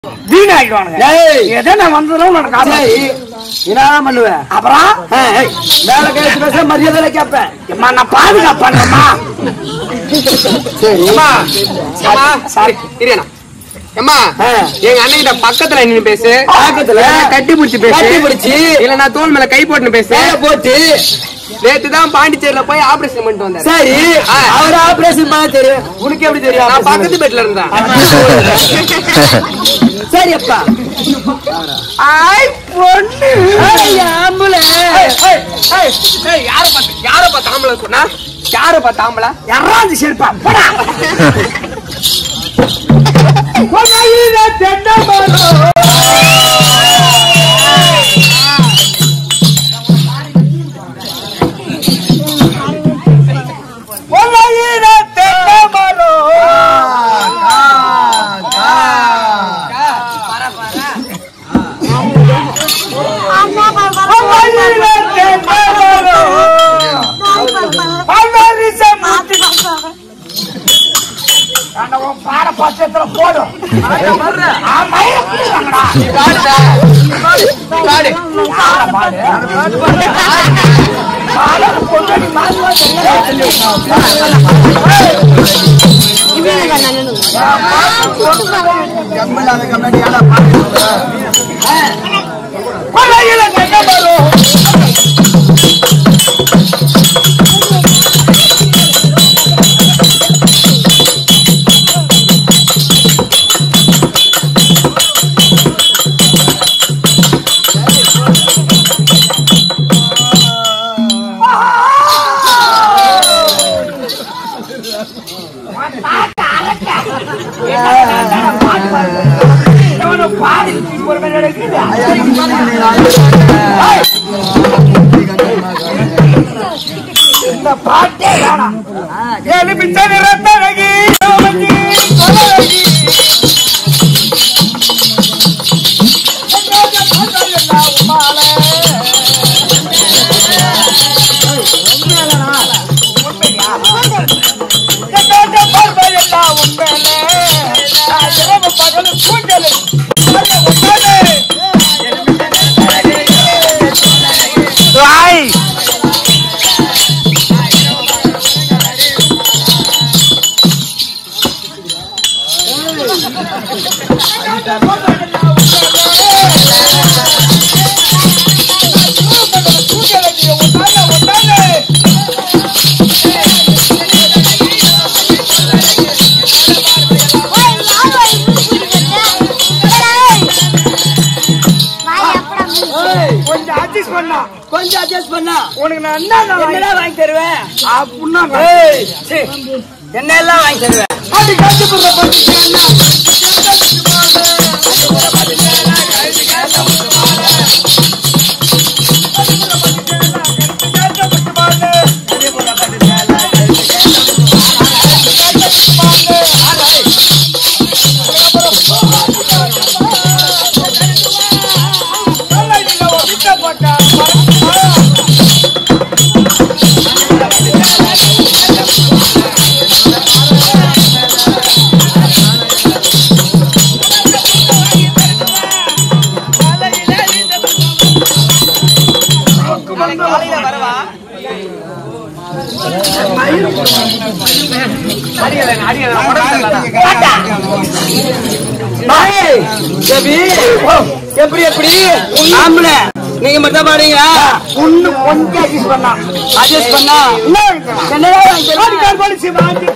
வீணாயிடுவானுங்க ஏய். எதை நான் வந்ததும் உனக்கு காசு சரி என்ன பண்ணுவேன் அப்புறம் ஏய், ஏய், மேல கழிச்சு பேச மரியாதை கேட்பேன் அம்மா நான் பாதுகாப்பு பண்றேம்மா சரி அம்மா அம்மா சாரி இருண்ணா அம்மா ஆ. எங்க அண்ணன் பக்கத்துல நின்னு பேசு பக்கத்துல? இல்லைன்னா கட்டி பிடிச்சி பேசு கட்டி பிடிச்சு? இல்ல நான் தோல் மேல கை போட்டு பேசு மேல போட்டு நேத்து தான் பாண்டிச்சேரியில போய் ஆபரேஷன் பண்ணிட்டு வந்தேன் சரி ஆ. அவர் ஆபரேஷன் பண்ண தெரியும் உனக்கு எப்படி தெரியும் நான் operation பக்கத்து பெட்ல இருந்தேன் சரி அப்பா ஆய் பொண்ணு ஆம்புல யார பார்த்து யார பார்த்து ஆம்பளை சொன்னா யார பார்த்து ஆம்பளை யாராவது சேர்ப்பா போடா பாட பட்சத்துல போடும் ஆமா, வாங்கடா. காடுடா. காடு யார பாடு? பாட பொண்டாட்டி மாறி கொலையில கண்ண வரும் பாடி ஒரு மாதிரி நடக்குது இந்த பாட்டே வேணாம் எலுமிச்ச நிறத்தழகி கோமதி கொலழகி Right. கொஞ்சம் அட்ஜஸ்ட் பண்ணா கொஞ்சம் அட்ஜஸ்ட் பண்ணா உனக்கு நான் என்ன என்னடா வாங்கி தருவேன் அப்படின்னா ஏய், சீ, என்ன எல்லாம் வாங்கி தருவேன் அது கஷ்டப்படுற பத்தி ஏய், எப்படி எப்படி எப்படி ஆம்பள நீங்க மட்டும் பாடுங்க ஒண்ணு கொஞ்சம் அட்ஜஸ்ட் பண்ணா அட்ஜஸ்ட் பண்ணா என்னடா வாங்கி தருவேன்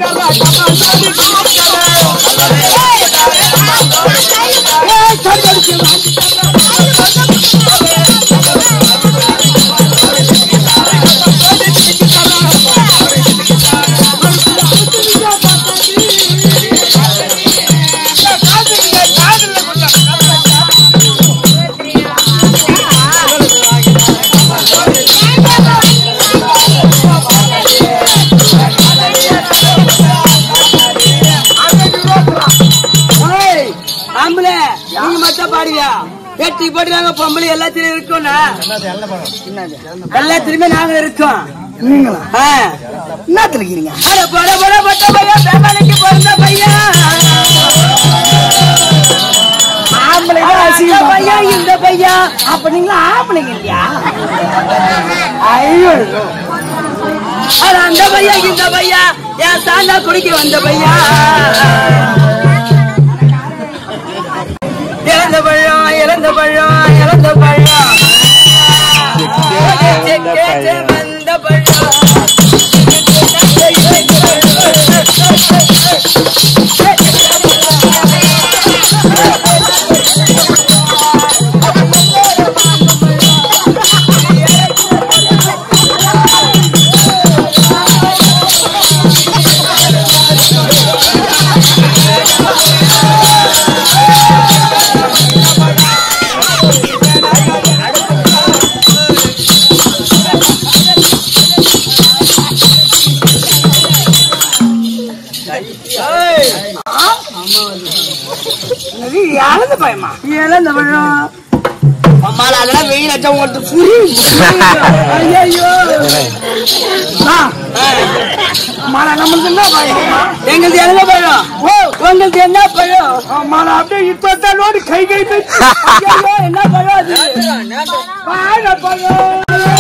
ஏய், ஆம்பள நீங்க மட்டும் பாடுவியா வெட்டி போட்டு நாங்க பொம்பளை எல்லாத்திலும் இருக்கோம்னா எல்லாத்திலுமே நாங்க இருக்கோம் நீங்களா ஆ. என்னத்துல இருக்கீங்க அட போட போட பட்ட பையன் பேமலைக்கு பிறந்த பையன் ஆம்பளை ஆனா தான் அந்த அசிங்கம் பையன் பண்றான். இந்த பையன் அப்ப நீங்களா ஆம்பளைங்க இல்லையா ஐயோ ஆனா அந்த பையன் இந்த பையன் என் சாண்டா குடிக்க வந்த பையன் இறந்த பழம் இறந்த பழம் இறந்த பழம் கேட்டு வந்த பழம் இது இழந்த பயமா இறந்த பழம் அம்மால அதெல்லாம் வெயில் அச்சா உங்களுக்கு புரியும் ஐயோ அம்மால நம்மளுக்கு என்ன பயமா எங்களுக்கு இறந்த பழம் ஓ உங்களுக்கு என்ன பழம் அம்மால அப்படியே இப்போடு கை கை வச்சு ஐயோ, என்ன பழம் அது வாழைப்பழம்.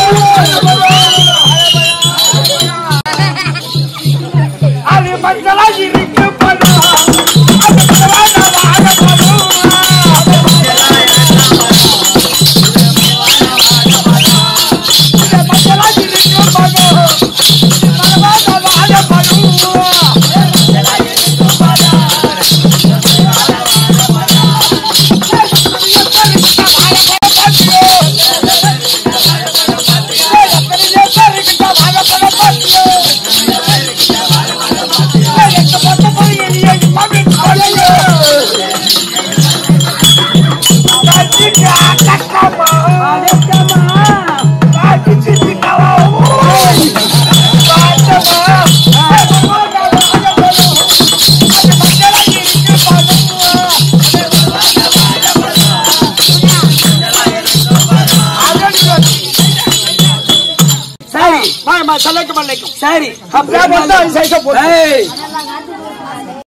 அது மஞ்சளா இருக்கு பழம் அது மஞ்சளா வாழைப்பழம். இது மஞ்சளா இருக்கு பழம். இது மரபான வாழைப்பழம். சரி சலைக்கு மலைக்கும் சரி அப்படியே பார்த்தா சைஸா போடு. ஏய்,